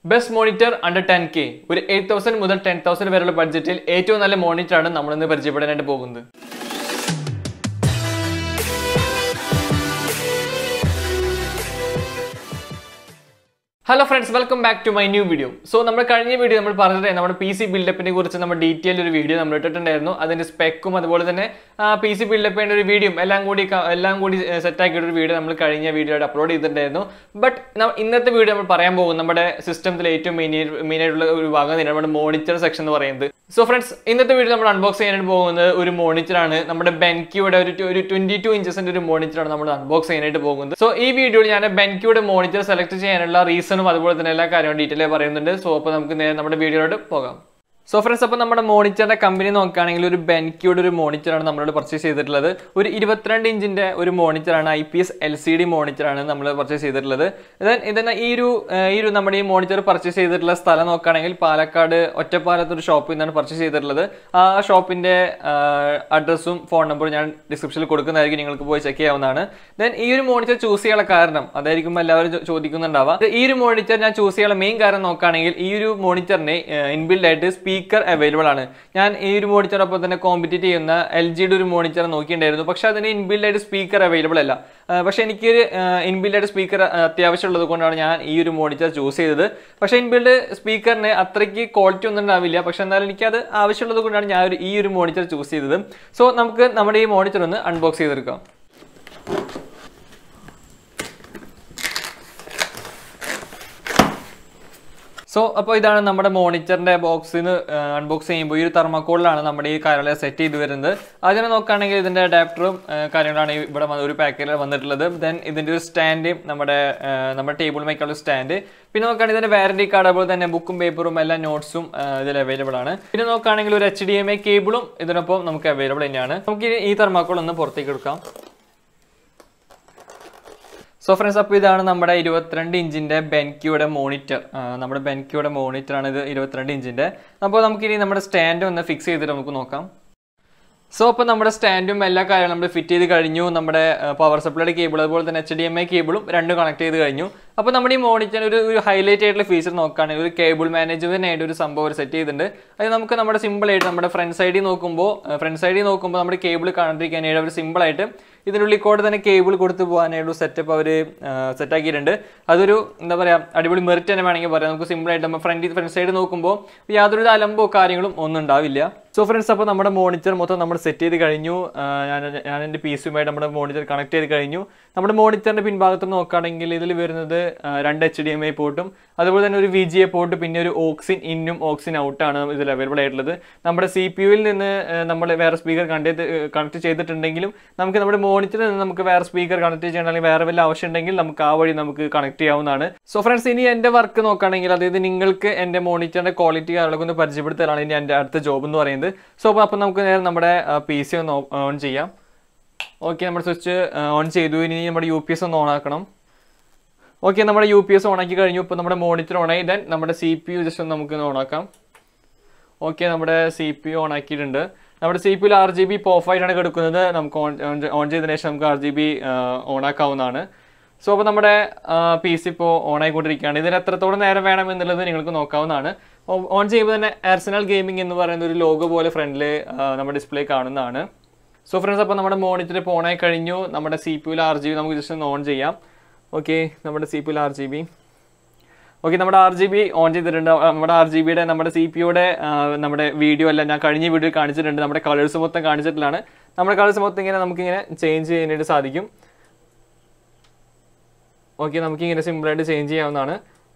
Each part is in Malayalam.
best monitor under ten K ഒരു എയ്റ്റ് തൗസൻഡ് മുതൽ ടെൻ തൗസൻഡ് വരെയുള്ള ബഡ്ജറ്റിൽ ഏറ്റവും നല്ല മോണിറ്ററാണ് നമ്മളിന്ന് പരിചയപ്പെടാനായിട്ട് പോകുന്നത് hello friends welcome back to my new video so നമ്മുടെ കഴിഞ്ഞ വീഡിയോ നമ്മൾ പറഞ്ഞത് നമ്മുടെ പി സി ബിൽഡപ്പിനെ കുറിച്ച് നമ്മൾ ഡീറ്റെയിൽ ഒരു വീഡിയോ നമ്മൾ ഇട്ടിട്ടുണ്ടായിരുന്നു അതിന്റെ സ്പെക്കും അതുപോലെ തന്നെ പി സി ബിൽഡപ്പിന്റെ ഒരു വീഡിയോ എല്ലാം കൂടി ക- എല്ലാം കൂടി സെറ്റ് ആക്കിയിട്ട് ഒരു വീഡിയോ നമ്മൾ കഴിഞ്ഞ വീഡിയോയിൽ അപ്ലോഡ് ചെയ്തിട്ടുണ്ടായിരുന്നു ബട്ട് ഇന്നത്തെ വീഡിയോ നമ്മൾ പറയാൻ പോകും നമ്മുടെ സിസ്റ്റത്തിൽ ഏറ്റവും മെയിൻ മെയിൻ ആയിട്ടുള്ള ഒരു ഭാഗം തന്നെയാണ് നമ്മുടെ മോണിറ്റർ സെക്ഷൻ എന്ന് പറയുന്നത് സോ ഫ്രണ്ട്സ് ഇന്നത്തെ വീഡിയോ നമ്മൾ അൺബോക്സ് ചെയ്യാനായിട്ട് പോകുന്നത് ഒരു മോണിറ്ററാണ് നമ്മുടെ ബെൻക്യൂടെ ഒരു ഒരു ട്വന്റി ടു ഇഞ്ചസിന്റെ ഒരു മോണിറ്ററാണ് നമ്മൾ അൺബോക്സ് ചെയ്യാനായിട്ട് പോകുന്നത് സോ ഈ വീഡിയോയിൽ ഞാൻ ബെൻക്യൂടെ മോണിറ്റർ സെലക്ട് ചെയ്യാനുള്ള റീസണും അതുപോലെ തന്നെ എല്ലാ കാര്യവും ഡീറ്റെയിൽ പറയുന്നുണ്ട് സോ അപ്പോൾ നമുക്ക് നേരെ നമ്മുടെ വീഡിയോയിലോട്ട് പോകാം സോ ഫ്രണ്ട്സ് അപ്പോൾ നമ്മുടെ മോണിറ്ററിന്റെ കമ്പനി നോക്കുകയാണെങ്കിൽ ഒരു ബെൻക്യൂടെ ഒരു മോണിറ്ററാണ് നമ്മളോട് പർച്ചേസ് ചെയ്തിട്ടുള്ളത് ഒരു ഇരുപത്തിരണ്ട് ഇഞ്ചിന്റെ ഒരു മോണിറ്ററാണ് I P S L C D മോണിറ്ററാണ് നമ്മൾ പർച്ചേസ് ചെയ്തിട്ടുള്ളത് ദെൻ ഇതിന് ഈ ഒരു ഏഹ്, ഈ ഒരു നമ്മുടെ ഈ മോണിറ്റർ പർച്ചേസ് ചെയ്തിട്ടുള്ള സ്ഥലം നോക്കുകയാണെങ്കിൽ പാലക്കാട് ഒറ്റപ്പാലത്ത് ഒരു ഷോപ്പിൽ നിന്നാണ് പർച്ചേസ് ചെയ്തിട്ടുള്ളത് ആ ഷോപ്പിന്റെ അഡ്രസ്സും ഫോൺ നമ്പറും ഞാൻ ഡിസ്ക്രിപ്ഷനിൽ കൊടുക്കുന്നതായിരിക്കും നിങ്ങൾക്ക് പോയി ചെക്ക് ചെയ്യാവുന്നതാണ് ദെൻ ഈ ഒരു മോണിറ്റർ ചൂസ് ചെയ്യാനുള്ള കാരണം അതായിരിക്കും എല്ലാവരും ചോ- ചോദിക്കുന്നുണ്ടാവുക ഈ ഒരു മോണിറ്റർ ഞാൻ ചൂസ് ചെയ്യാനുള്ള മെയിൻ കാരണം നോക്കുകയാണെങ്കിൽ ഈ ഒരു മോണിറ്ററിന് ഇൻബിൽഡ് ആയിട്ട് സ്പീക്കർ അവൈലബിൾ ആണ് ഞാൻ ഈ ഒരു മോണിറ്ററൊപ്പം തന്നെ കോമ്പറ്റീറ്റ് ചെയ്യുന്ന എൽ ജിയുടെ ഒരു മോണിറ്റർ നോക്കിയിട്ടുണ്ടായിരുന്നു പക്ഷെ അതിന് ഇൻബിൽഡ് ആയിട്ട് സ്പീക്കർ അവൈലബിൾ അല്ല ആ, പക്ഷെ എനിക്കൊരു ഇൻബിൽഡ് ആയിട്ട് സ്പീക്കർ അത്യാവശ്യമുള്ളത് കൊണ്ടാണ് ഞാൻ ഈ ഒരു മോണിറ്റർ ചൂസ് ചെയ്തത് പക്ഷെ ഇൻബിൽഡ് സ്പീക്കറിന് അത്രയ്ക്ക് ക്വാളിറ്റി ഒന്നും ഉണ്ടാവില്ല പക്ഷെ എന്നാലും എനിക്കത് ആവശ്യമുള്ളത് കൊണ്ടാണ് ഞാൻ ഒരു- ഈ ഒരു മോണിറ്റർ ചൂസ് ചെയ്തത് സോ നമുക്ക് നമ്മുടെ ഈ മോണിറ്റർ ഒന്ന് അൺബോക്സ് ചെയ്തെടുക്കാം സോ അപ്പോൾ ഇതാണ് നമ്മുടെ മോണിറ്ററിന്റെ ബോക്സിന് അൺബോക്സ് ചെയ്യുമ്പോൾ ഈ ഒരു തെർമക്കോളിലാണ് നമ്മുടെ ഈ കാര്യങ്ങളെ സെറ്റ് ചെയ്ത് വരുന്നത് അതിനെ നോക്കുകയാണെങ്കിൽ ഇതിന്റെ അഡാപ്റ്ററും കാര്യങ്ങളാണ് ഈ ഇവിടെ വന്ന- ഒരു പാക്കറ്റിൽ വന്നിട്ടുള്ളത് ദെൻ ഇതിന്റെ ഒരു സ്റ്റാൻഡ് നമ്മുടെ ആ, നമ്മുടെ ടേബിൾ മേക്കുള്ള സ്റ്റാൻഡ് പിന്നെ നോക്കുകയാണെങ്കിൽ ഇതിന്റെ വാറന്റി കാർഡ് അതുപോലെ തന്നെ ബുക്കും പേപ്പറും എല്ലാ നോട്ട്സും ഇതിൽ അവൈലബിൾ ആണ് പിന്നെ നോക്കുകയാണെങ്കിൽ ഒരു എച്ച് ഡി എം ഐ കേബിളും ഇതിനൊപ്പം നമുക്ക് അവൈലബിൾ തന്നെയാണ് നമുക്ക് ഇനി ഈ തെർമാക്കോൾ ഒന്ന് പുറത്തേക്ക് എടുക്കാം സോ ഫ്രണ്ട്സ് അപ്പോൾ ഇതാണ് നമ്മുടെ ഇരുപത്തിരണ്ട് ഇഞ്ചിന്റെ ബെൻക്യൂടെ മോണിറ്റർ നമ്മുടെ ബെൻക്യൂടെ മോണിറ്റർ ആണ് ഇത് ഇരുപത്തിരണ്ട് ഇഞ്ചിന്റെ അപ്പോൾ നമുക്കിനി നമ്മുടെ സ്റ്റാൻഡ് ഒന്ന് ഫിക്സ് ചെയ്തിട്ട് നമുക്ക് നോക്കാം സോ അപ്പോൾ നമ്മുടെ സ്റ്റാൻഡും എല്ലാ കാര്യങ്ങളും നമ്മൾ ഫിറ്റ് ചെയ്ത് കഴിഞ്ഞു നമ്മുടെ പവർ സപ്ലൈയുടെ കേബിൾ അതുപോലെ തന്നെ എച്ച് ഡി എം ഐ കേബിളും രണ്ടും കണക്ട് ചെയ്ത് കഴിഞ്ഞു അപ്പോൾ നമ്മുടെ ഈ മോണിറ്റർ ഒരു ഒരു ഹൈലൈറ്റ് ആയിട്ടുള്ള ഫീച്ചർ നോക്കുകയാണെങ്കിൽ ഒരു കേബിൾ മാനേജ്മെന്റായിട്ട് ഒരു സംഭവം സെറ്റ് ചെയ്തിട്ടുണ്ട് അത് നമുക്ക് നമ്മുടെ സിമ്പിൾ ആയിട്ട് നമ്മുടെ ഫ്രണ്ട് സൈഡിൽ നോക്കുമ്പോൾ ഫ്രണ്ട് സൈഡിൽ നോക്കുമ്പോൾ നമ്മുടെ കേബിൾ കാണാണ്ടിരിക്കാനായിട്ട് അവർ സിമ്പിൾ ആയിട്ട് ഇതിനുള്ളിൽ കൂടെ തന്നെ കേബിൾ കൊടുത്ത് പോകാനായിട്ട് സെറ്റപ്പ് അവർ സെറ്റ് ആക്കിയിട്ടുണ്ട് അതൊരു എന്താ പറയുക അടിപൊളി മെറിറ്റ് തന്നെ വേണമെങ്കിൽ പറയാം നമുക്ക് സിമ്പിൾ ആയിട്ട് നമ്മൾ ഫ്രണ്ട് ഫ്രണ്ട് സൈഡ് നോക്കുമ്പോൾ യാതൊരു അലമ്പോ കാര്യങ്ങളും ഒന്നും ഉണ്ടാവില്ല സോ ഫ്രണ്ട്സ് അപ്പോൾ നമ്മുടെ മോണിറ്റർ മൊത്തം നമ്മൾ സെറ്റ് ചെയ്ത് കഴിഞ്ഞു ആ, ഞാൻ ഞാൻ എൻ്റെ പി സിയുമായിട്ട് നമ്മുടെ മോണിറ്റർ കണക്ട് ചെയ്ത് കഴിഞ്ഞു നമ്മുടെ മോണിറ്ററിന്റെ പിൻഭാഗത്ത് നോക്കുകയാണെങ്കിൽ ഇതിൽ വരുന്നത് ആ, രണ്ട് എച്ച് ഡി എം ഐ പോർട്ടും അതുപോലെ തന്നെ ഒരു വി ജി എ പോർട്ട് പിന്നെ ഒരു ഓക്സിൻ ഇന്നും ഓക്സിൻ ഔട്ടാണ് ഇതിൽ അവൈലബിൾ ആയിട്ടുള്ളത് നമ്മുടെ സി പി യുവിൽ നിന്ന് നമ്മൾ വേറെ സ്പീക്കർ കണക്ട് കണക്ട് ചെയ്തിട്ടുണ്ടെങ്കിലും നമുക്ക് നമ്മുടെ മോണിറ്ററിൽ നിന്ന് നമുക്ക് വേറെ സ്പീക്കർ കണക്ട് ചെയ്യണം അല്ലെങ്കിൽ വേറെ വല്ല ആവശ്യം ഉണ്ടെങ്കിൽ നമുക്ക് ആ വഴി നമുക്ക് കണക്ട് ചെയ്യാവുന്നതാണ് സോ ഫ്രണ്ട്സ് ഇനി എൻ്റെ വർക്ക് നോക്കുകയാണെങ്കിൽ അതായത് നിങ്ങൾക്ക് എൻ്റെ മോണിറ്ററിന്റെ ക്വാളിറ്റി കാര്യങ്ങളൊക്കെ ഒന്ന് പരിചയപ്പെടുത്തലാണ് ഇനി എൻ്റെ അടുത്ത ജോബ് എന്ന് പറയുന്നത് സോ അപ്പോൾ അപ്പോൾ നമുക്ക് നേരെ നമ്മുടെ പി സി ഒന്ന് ഓൺ ചെയ്യാം ഓക്കെ നമ്മുടെ സ്വിച്ച് ഓൺ ചെയ്തു ഇനി നമ്മുടെ യു പി എസ് ഒന്ന് ഓൺ ആക്കണം ഓക്കെ നമ്മുടെ യു പി എസ് ഓൺ ആക്കി കഴിഞ്ഞു ഇപ്പോൾ നമ്മുടെ മോണിറ്റർ ഓൺ ആയി ദെൻ നമ്മുടെ സി പി യു ജസ്റ്റ് ഒന്ന് നമുക്ക് ഓൺ ആക്കാം ഓക്കെ നമ്മുടെ സി പി യു ഓൺ ആക്കിയിട്ടുണ്ട് നമ്മുടെ സി പി യുൽ ആർ ജി ബി ഇപ്പോൾ ഓഫായിട്ടാണ് കിടക്കുന്നത് നമുക്ക് ഓൺ ഓൺ ചെയ്തതിനു ശേഷം നമുക്ക് ആർ ജി ബി ഓൺ ആക്കാവുന്നതാണ് സോ അപ്പോൾ നമ്മുടെ പി സി ഇപ്പോൾ ഓൺ ആയിക്കൊണ്ടിരിക്കുകയാണ് ഇതിന് എത്രത്തോളം നേരം വേണം എന്നുള്ളത് നിങ്ങൾക്ക് നോക്കാവുന്നതാണ് ഓൺ ചെയ്യുമ്പോൾ തന്നെ ആർസനൽ ഗെയിമിംഗ് എന്ന് പറയുന്ന ഒരു ലോഗോ പോലെ ഫ്രണ്ടിൽ നമ്മുടെ ഡിസ്പ്ലേ കാണുന്നതാണ് സോ ഫ്രണ്ട്സ് അപ്പോൾ നമ്മുടെ മോണിറ്റർ ഇപ്പോൾ ഓൺ ആയി കഴിഞ്ഞു നമ്മുടെ സി പി യുൽ ആർ ജി ബി നമുക്ക് ജസ്റ്റ് ഒന്ന് ഓൺ ചെയ്യാം ഓക്കെ നമ്മുടെ സി പി യുൽ ആർ ജി ബി ഓക്കെ നമ്മുടെ ആർ ജി ബി ഓൺ ചെയ്തിട്ടുണ്ട് ആ, നമ്മുടെ ആർ ജി ബിയുടെ നമ്മുടെ സി പി യുടെ നമ്മുടെ വീഡിയോ എല്ലാം ഞാൻ കഴിഞ്ഞ വീഡിയോ കാണിച്ചിട്ടുണ്ട് നമ്മുടെ കളേഴ്സ് മൊത്തം കാണിച്ചിട്ടുള്ളതാണ് നമ്മുടെ കളേഴ്സ് മൊത്തം ഇങ്ങനെ നമുക്കിങ്ങനെ ചേഞ്ച് ചെയ്യാനായിട്ട് സാധിക്കും ഓക്കെ നമുക്കിങ്ങനെ സിമ്പിളായിട്ട് ചേഞ്ച് ചെയ്യാവുന്നതാണ്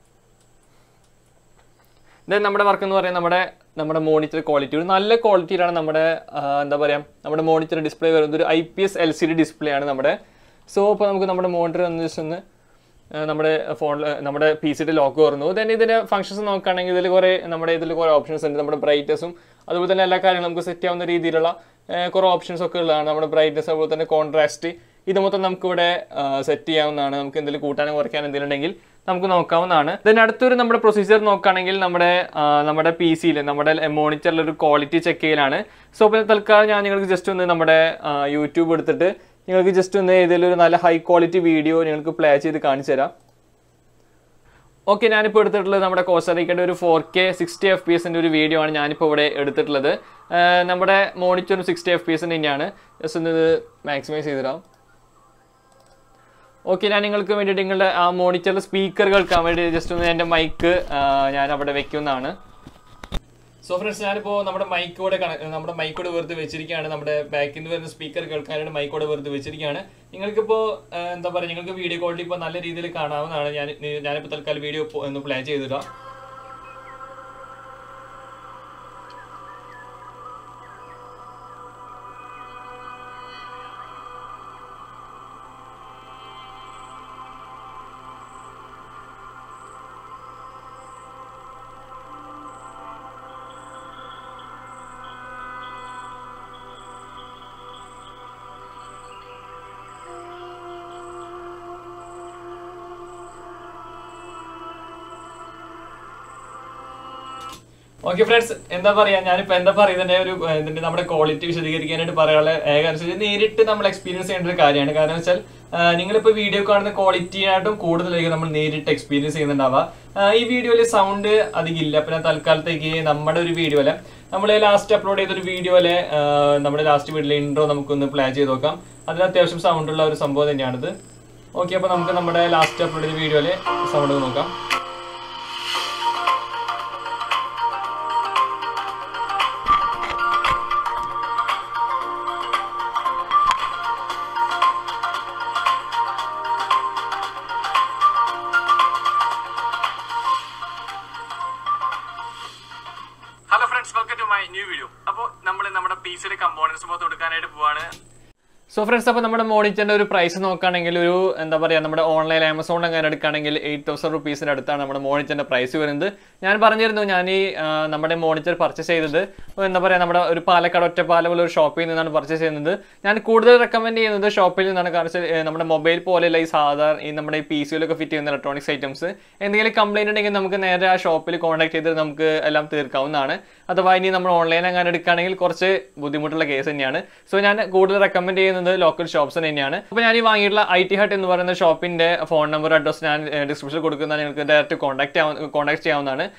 ദെൻ നമ്മുടെ വർക്ക് എന്ന് പറയുന്നത് നമ്മുടെ നമ്മുടെ മോണിറ്റർ ക്വാളിറ്റി ഒരു നല്ല ക്വാളിറ്റിയിലാണ് നമ്മുടെ ആ, എന്താ പറയുക നമ്മുടെ മോണിറ്റർ ഡിസ്പ്ലേ വരുന്നത് ഒരു I P S L C D display ആണ് നമ്മുടെ സോ ഇപ്പോൾ നമുക്ക് നമ്മുടെ മോണിറ്റർ ഒന്ന് ജസ്റ്റ് ഒന്ന് ആ, നമ്മുടെ ഫോണിൽ നമ്മുടെ പി സിയുടെ ലോക്ക് തുറന്നു ദെൻ ഇതിന്റെ ഫംഗ്ഷൻസ് നോക്കുകയാണെങ്കിൽ ഇതിൽ കുറേ നമ്മുടെ ഇതിൽ കുറേ ഓപ്ഷൻസ് ഉണ്ട് നമ്മുടെ ബ്രൈറ്റ്നസും അതുപോലെ തന്നെ എല്ലാ കാര്യങ്ങളും നമുക്ക് സെറ്റ് ചെയ്യാവുന്ന രീതിയിലുള്ള ആ, കുറേ ഓപ്ഷൻസ് ഒക്കെ ഉള്ളതാണ് നമ്മുടെ ബ്രൈറ്റ്നസ് അതുപോലെ തന്നെ കോൺട്രാസ്റ്റ് ഇത് മൊത്തം നമുക്കിവിടെ സെറ്റ് ചെയ്യാവുന്നതാണ് നമുക്ക് എന്തെങ്കിലും കൂട്ടാനും കുറയ്ക്കാനും എന്തെങ്കിലും ഉണ്ടെങ്കിൽ നമുക്ക് നോക്കാവുന്നതാണ് ദെൻ അടുത്തൊരു നമ്മുടെ പ്രൊസീജിയർ നോക്കുകയാണെങ്കിൽ നമ്മുടെ ആ, നമ്മുടെ പി സിയിൽ നമ്മുടെ മോണിറ്ററിൽ ഒരു ക്വാളിറ്റി ചെക്ക് ചെയ്യലാണ് സോ അപ്പോൾ തൽക്കാലം ഞാൻ നിങ്ങൾക്ക് ജസ്റ്റ് ഒന്ന് നമ്മുടെ യൂട്യൂബ് എടുത്തിട്ട് നിങ്ങൾക്ക് ജസ്റ്റ് ഒന്ന് ഏതെങ്കിലും ഒരു നല്ല ഹൈ ക്വാളിറ്റി വീഡിയോ നിങ്ങൾക്ക് പ്ലേ ചെയ്ത് കാണിച്ചു തരാം ഓക്കെ ഞാനിപ്പോൾ എടുത്തിട്ടുള്ളത് നമ്മുടെ കോസ്റ്ററിക്കയുടെ ഒരു four K sixty F P എസിൻ്റെ ഒരു വീഡിയോ ആണ് ഞാനിപ്പോൾ ഇവിടെ എടുത്തിട്ടുള്ളത് ആഹ് നമ്മുടെ മോണിറ്ററും സിക്സ്റ്റി എഫ് പി എസിൻ്റെ തന്നെയാണ് ജസ്റ്റ് ഒന്ന് ഇത് മാക്സിമൈസ് ചെയ്തിടാം ഓക്കെ ഞാൻ നിങ്ങൾക്ക് വേണ്ടിയിട്ട് നിങ്ങളുടെ ആ മോണിറ്ററിൽ സ്പീക്കർ കേൾക്കാൻ വേണ്ടി ജസ്റ്റ് ഒന്ന് എൻ്റെ മൈക്ക് ഞാൻ അവിടെ വെക്കുന്നതാണ് സോ ഫ്രണ്ട്സ് ഞാനിപ്പോൾ നമ്മുടെ മൈക്കോടെ നമ്മുടെ മൈക്കോടെ വെറുതെ വെച്ചിരിക്കുകയാണ് നമ്മുടെ ബാക്കിൽ നിന്ന് വരുന്ന സ്പീക്കർ കേൾക്കാനായിട്ട് മൈക്കോടെ വെറുതെ വെച്ചിരിക്കുകയാണ് നിങ്ങൾക്കിപ്പോൾ എന്താ പറയുക നിങ്ങൾക്ക് വീഡിയോ ക്വാളിറ്റി ഇപ്പോൾ നല്ല രീതിയിൽ കാണാവുന്നതാണ് ഞാൻ ഞാനിപ്പോൾ തൽക്കാലം വീഡിയോ ഒന്ന് പ്ലേ ചെയ്തിടാം ഓക്കെ ഫ്രണ്ട്സ് എന്താ പറയാ ഞാനിപ്പോ എന്താ പറയുന്നതിന്റെ ഒരു ഏർ, ഇതിന്റെ നമ്മുടെ ക്വാളിറ്റി വിശദീകരിക്കാനായിട്ട് പറയാനുള്ള ഏക അനുസരിച്ച് നേരിട്ട് നമ്മൾ എക്സ്പീരിയൻസ് ചെയ്യേണ്ട ഒരു കാര്യമാണ് കാരണം വെച്ചാൽ ഏർ, നിങ്ങളിപ്പോ വീഡിയോ കാണുന്ന ക്വാളിറ്റിയായിട്ടും കൂടുതലായിരിക്കും നമ്മൾ നേരിട്ട് എക്സ്പീരിയൻസ് ചെയ്യുന്നുണ്ടാവുക ഏർ, ഈ വീഡിയോയിൽ സൗണ്ട് അധികം ഇല്ല പിന്നെ തൽക്കാലത്തേക്ക് നമ്മുടെ ഒരു വീഡിയോയില് നമ്മൾ ലാസ്റ്റ് അപ്ലോഡ് ചെയ്തൊരു വീഡിയോയിലെ നമ്മുടെ ലാസ്റ്റ് വീഡിയോയിലെ ഇൻട്രോ നമുക്കൊന്ന് പ്ലേ ചെയ്ത് നോക്കാം അതിന് അത്യാവശ്യം സൗണ്ട് ഉള്ള ഒരു സംഭവം തന്നെയാണിത് ഓക്കെ അപ്പൊ നമുക്ക് നമ്മുടെ ലാസ്റ്റ് അപ്ലോഡ് ചെയ്ത വീഡിയോയിലെ സൗണ്ട് നോക്കാം hello friends welcome to my new video അപ്പോൾ നമ്മൾ നമ്മുടെ പീസിയുടെ കമ്പോണൻസ് മൊത്തം എടുക്കാനായിട്ട് പോവാണ് സോ ഫ്രണ്ട്സ് അപ്പോൾ നമ്മുടെ മോണിറ്ററിന്റെ ഒരു പ്രൈസ് നോക്കുകയാണെങ്കിൽ ഒരു എന്താ പറയുക നമ്മുടെ ഓൺലൈൻ ആമസോൺ അങ്ങനെ എടുക്കുകയാണെങ്കിൽ എയ്റ്റ് തൗസൻഡ് റുപ്പീസിന് അടുത്താണ് നമ്മുടെ മോണിറ്ററിന്റെ പ്രൈസ് വരുന്നത് ഞാൻ പറഞ്ഞിരുന്നു ഞാൻ ഈ ആ, നമ്മുടെ മോണിറ്റർ പർച്ചേസ് ചെയ്തത് എന്താ പറയുക നമ്മുടെ ഒരു പാലക്കാട് ഒറ്റപ്പാലം പോലെ ഒരു ഷോപ്പിൽ നിന്നാണ് പർച്ചേസ് ചെയ്യുന്നത് ഞാൻ കൂടുതൽ റെക്കമെൻഡ് ചെയ്യുന്നത് ഷോപ്പിൽ നിന്നാണ് കാരണം വെച്ചാൽ, ഏ, നമ്മുടെ മൊബൈൽ പോലെയല്ല ഈ സാധാരണ ഈ നമ്മുടെ ഈ പി സിയിലൊക്കെ ഫിറ്റ് ചെയ്യുന്ന ഇലക്ട്രോണിക്സ് ഐറ്റംസ് എന്തെങ്കിലും കംപ്ലൈന്റ് ഉണ്ടെങ്കിൽ നമുക്ക് നേരെ ആ ഷോപ്പിൽ കോൺടാക്ട് ചെയ്ത് നമുക്ക് എല്ലാം തീർക്കാവുന്നതാണ് അഥവാ ഇനി നമ്മൾ ഓൺലൈൻ അങ്ങനെ എടുക്കുകയാണെങ്കിൽ കുറച്ച് ബുദ്ധിമുട്ടുള്ള കേസ് തന്നെയാണ് സോ ഞാൻ കൂടുതൽ റെക്കമെൻഡ് ചെയ്യുന്നത് ലോക്കൽ ഷോപ്സ് തന്നെയാണ് അപ്പോൾ ഞാൻ ഈ വാങ്ങിയിട്ടുള്ള ഐ ടി ഹട്ട് എന്ന് പറയുന്ന ഷോപ്പിന്റെ ഫോൺ നമ്പർ അഡ്രസ് ഞാൻ ഡിസ്ക്രിപ്ഷനിൽ കൊടുക്കുന്ന നിങ്ങൾക്ക് ഡയറക്റ്റ് കോൺടാക്ട് കോൺടാക്ട് ചെയ്യാവുന്നതാണ്